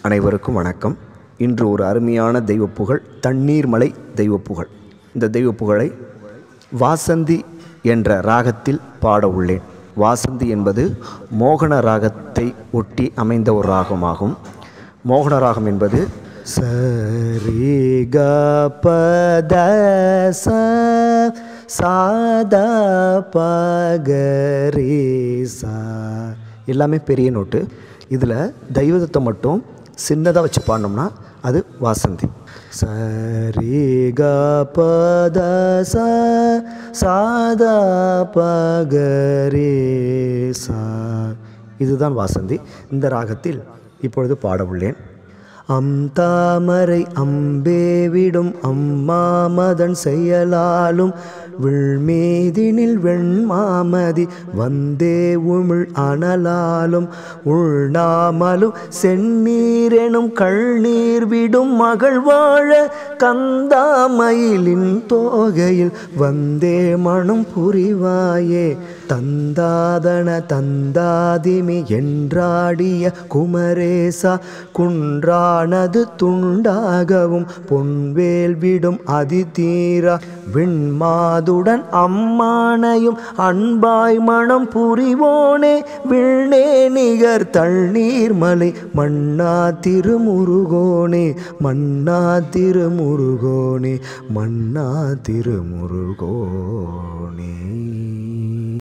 அனைவருக்கும் வணக்கம் இன்று ஒரு அருமையான தெய்வப்புகழ் தண்ணீர் மலை தெய்வப்புகழ் இந்த தெய்வப்புகழை வாசந்தி என்ற ராகத்தில் பாட உள்ளேன் வாசந்தி என்பது மோகன ராகத்தை ஒட்டி அமைந்த ஒரு ராகமாகும் மோகன ராகம் என்பது சரி க பத ச சாதா பகரே சா எல்லாமே பெரிய நோட்டு இதில் தெய்வதத்தை மட்டும் சின்னதாக வச்சு பாடினோம்னா அது வாசந்தி சரி க பத ச சாதா பகரே சா இதுதான் வாசந்தி இந்த ராகத்தில் இப்பொழுது பாட உள்ளேன் அம் தாமரை அம்பே விடும் அம்மா மதன் செயலாலும் விழ்மீதினில் வெண்மாமதி வந்தே உமிழ் அனலாலும் உள்நாமலும் செந்நீரெனும் கள்நீர் விடும் மகள் வாழ கந்தாமயிலின் தோகையில் வந்தே மனம் புரிவாயே தந்தாதன தந்தாதிமி என்றாடிய குமரேசா குன்றானது துண்டாகவும் பொன்வேல் விடும் அதிதீரா விண்மாதுடன் அம்மானையும் அன்பாய் மனம் புரிவோனே விண்ணே நிகர் தண்ணீர் மலை மன்னா திருமுருகோனே மன்னா திருமுருகோனே மன்னா திருமுருகோனே